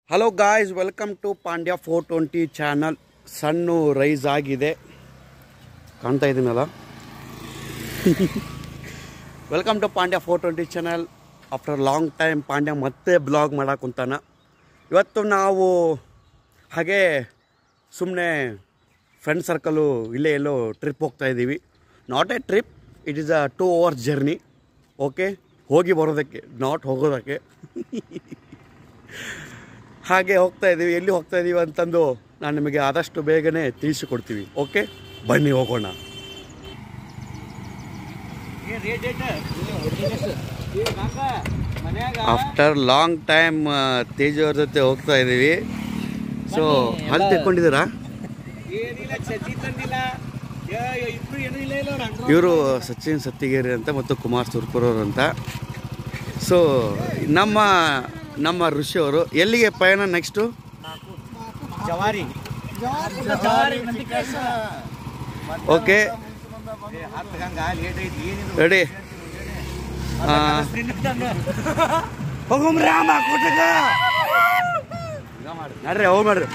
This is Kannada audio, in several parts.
Hello guys welcome to Pandya four twenty channel sunrise ಆಗಿದೆ ಕಾಣ್ತಾ ಇದ್ದೀನಲ್ಲ welcome to Pandya four twenty channel after long time Pandya ಮತ್ತೆ ಬ್ಲಾಗ್ ಮಾಡಕ್ಕೆ ಕುಂತಾನ ಇವತ್ತು ನಾವು ಹಾಗೆ ಸುಮ್ಮನೆ ಫ್ರೆಂಡ್ ಸರ್ಕಲು ಇಲ್ಲೇ ಎಲ್ಲೋ ಟ್ರಿಪ್ ಹೋಗ್ತಾ ಇದ್ದೀವಿ not a trip it is a two hours journey okay ಹೋಗಿ ಬರೋದಕ್ಕೆ ನಾಟ್ ಹೋಗೋದಕ್ಕೆ ಹಾಗೆ ಹೋಗ್ತಾ ಇದ್ದೀವಿ ಎಲ್ಲಿ ಹೋಗ್ತಾ ಇದ್ದೀವಿ ಅಂತಂದು ನಾನು ನಿಮಗೆ ಆದಷ್ಟು ಬೇಗನೆ ತಿಳಿಸಿಕೊಡ್ತೀವಿ ಓಕೆ ಬನ್ನಿ ಹೋಗೋಣ ಆಫ್ಟರ್ ಲಾಂಗ್ ಟೈಮ್ ತೇಜ್ ಅವ್ರ ಜೊತೆ ಹೋಗ್ತಾ ಇದ್ದೀವಿ ಸೊ ಅಲ್ಲಿ ತೆಕ್ಕೊಂಡಿದ್ದೀರಾ ಇವರು ಸಚಿನ್ ಸತ್ತಿಗೇರಿ ಅಂತ ಮತ್ತು ಕುಮಾರ್ ಸುರ್ಪುರವ್ರು ಅಂತ ಸೊ ನಮ್ಮ ನಮ್ಮ ಋಷಿ ಅವರು ಎಲ್ಲಿಗೆ ಪಯಣ ನೆಕ್ಸ್ಟು ಜವಾರಿ ಓಕೆ ರೆಡಿ ಹೋಗುಮ್ರಾಮ ಕೊಟ್ಟಗ ನಡ್ರಿ ಹೋಗಿ ಮಾಡ್ರಿ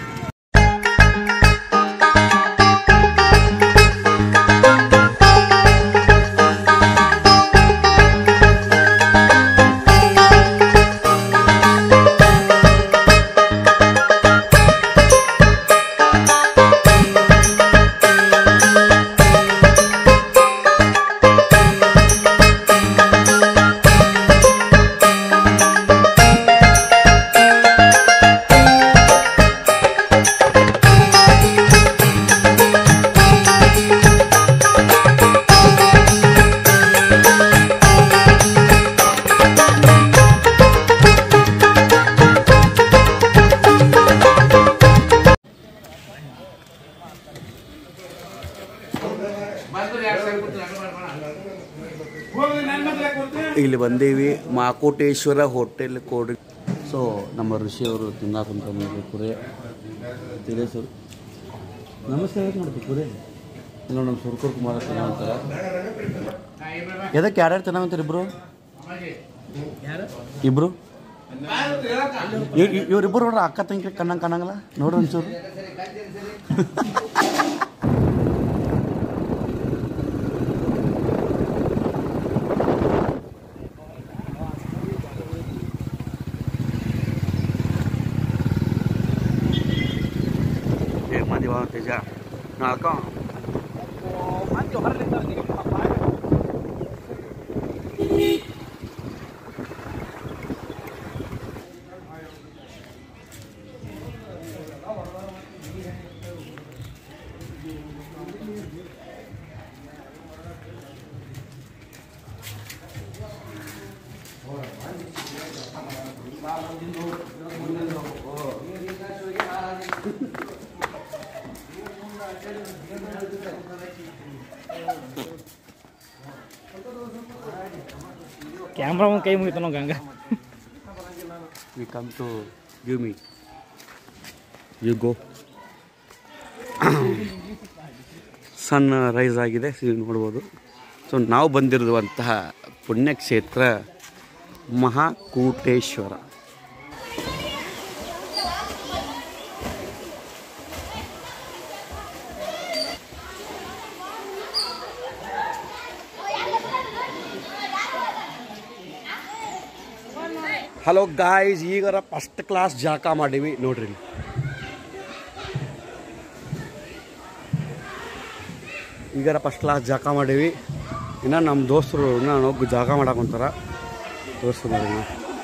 ಇಲ್ಲಿ ಬಂದೀವಿ ಮಾಕೋಟೇಶ್ವರ ಹೋಟೆಲ್ ಕೋಡಿ ಸೊ ನಮ್ಮ ಋಷಿಯವರು ತಿನ್ನಾಕಂತ ಕುರೆ ತಿಳಿಸರು ನಮಸ್ತೆ ಹೇಗೆ ಮಾಡ್ತೀವಿ ಕುರೆ ಇಲ್ಲ ನಮ್ಮ ಸುರ್ಕುರ್ ಕುಮಾರ ತಿನ್ನಂತಾರೆ ಎದಕ್ಕೆ ಯಾರ್ಯಾರು ತಿನ್ನಂತಾರೆ ಇಬ್ರು ಇಬ್ರು ಇವ್- ಇವ್- ಇವ್ರಿಬ್ರು ನೋಡ್ರಿ ಅಕ್ಕ ತಂಗಿ ಕಣ್ಣಂಗೆ ಕಾಣಂಗಿಲ್ಲ ನೋಡ್ರಿ ಒಂಚೂರು ಏ ಮಂದಿ ಬಾ ತೇಜ ನಾಲ್ಕ ಕ್ಯಾಮ್ರಾ ಒಂದು ಕೈ ಮುಗಿತು ನಾವು Ganga we come to give me you go sunrise ಆಗಿದೆ ನೀವು ನೋಡ್ಬೋದು ಸೊ ನಾವು ಬಂದಿರುವಂತಹ ಪುಣ್ಯಕ್ಷೇತ್ರ ಮಹಾಕೂಟೇಶ್ವರ ಹಲೋ ಗಾಯ್ಸ್ ಈಗರ ಫಸ್ಟ್ ಕ್ಲಾಸ್ ಜಾಕ ಮಾಡೀವಿ ನೋಡ್ರಿ ಇಲ್ಲಿ. ಈಗರ ಫಸ್ಟ್ ಕ್ಲಾಸ್ ಜಾಕ ಮಾಡೀವಿ ಇನ್ನು ನಮ್ಮ ದೋಸ್ತರು ಇನ್ನೂ ಹೋಗಿ ಜಾಗ ಮಾಡಾಕೊಂತಾರ ತೋರಿಸ್ತು ನೋಡಿ ಇನ್ನು.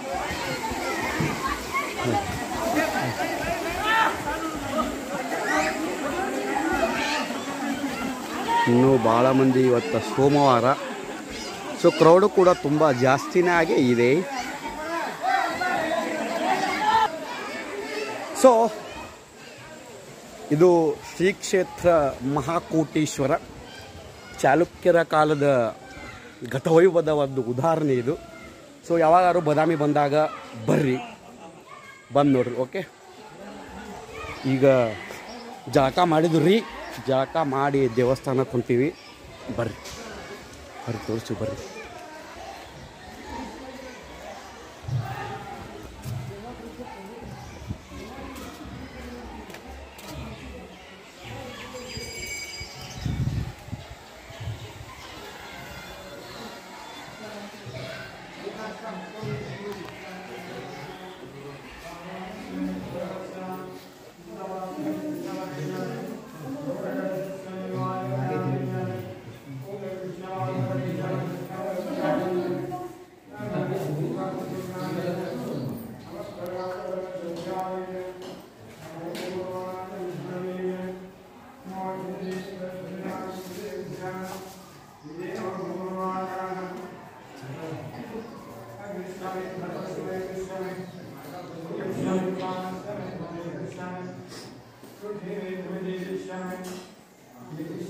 ಇನ್ನೂ ಭಾಳ ಮಂದಿ ಇವತ್ತು ಸೋಮವಾರ ಸೊ ಕ್ರೌಡು ಕೂಡ ತುಂಬ ಜಾಸ್ತಿನೇ ಆಗೇ ಇದೆ ಸೊ ಇದು ಶ್ರೀ ಕ್ಷೇತ್ರ ಮಹಾಕೂಟೇಶ್ವರ ಚಾಲುಕ್ಯರ ಕಾಲದ ಗತವೈಭವದ ಒಂದು ಉದಾಹರಣೆ ಇದು ಸೊ ಯಾವಾಗಾದ್ರು ಬದಾಮಿ ಬಂದಾಗ ಬರ್ರಿ ಬಂದು ನೋಡ್ರಿ ಓಕೆ ಈಗ ಜಳಕ ಮಾಡಿದ್ದು ರೀ ಜಳಕ ಮಾಡಿ ದೇವಸ್ಥಾನಕ್ಕೆ ಹೊಂಟೀವಿ ಬರ್ರಿ ಬರ್ರಿ ತೋರಿಸಿ ಬರ್ರಿ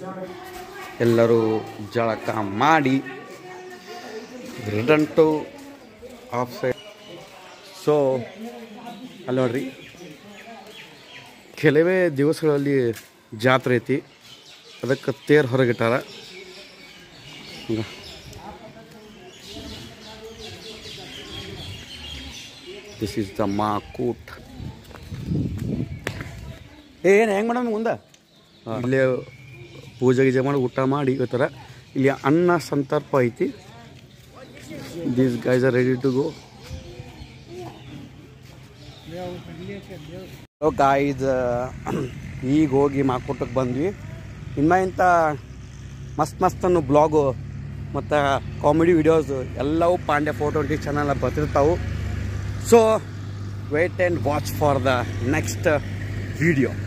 ಎಲ್ಲರೂ ಜಳಕ ಮಾಡಿ return to off side so ಅಲ್ಲಿ ನೋಡ್ರಿ ಕೆಲವೇ ದಿವಸಗಳಲ್ಲಿ ಜಾತ್ರೆ ಐತಿ ಅದಕ್ಕೆ ತೇರು ಹೊರಗಿಟ್ಟಾರ ಹಂಗ. ದಿಸ್ ಈಸ್ ದ ಮಾಕೂಟ್ ಏನು ಹೆಂಗೆ ಮೇಡಮ್ ಮುಂದೆ ಇಲ್ಲೇ ಪೂಜೆ ಗೀಜೆ ಮಾಡಿ ಊಟ ಮಾಡಿ ಈ ಥರ ಇಲ್ಲಿ ಅನ್ನ ಸಂತರ್ಪ ಐತಿ these guys are ready to go guys ಈಗ ಹೋಗಿ ಮಾಕೂಟಕ್ಕೆ ಬಂದ್ವಿ ಇನ್ನು ಇಂಥ ಮಸ್ತ್ ಮಸ್ತನ್ನು ಬ್ಲಾಗು ಮತ್ತು ಕಾಮಿಡಿ ವಿಡಿಯೋಸ್ ಎಲ್ಲವೂ ಪಾಂಡ್ಯ ಫೋಟೋ ಟ್ವೆಂಟಿ ಚಾನಲ್ ಬರ್ತಿರ್ತಾವೆ so wait and watch for the next video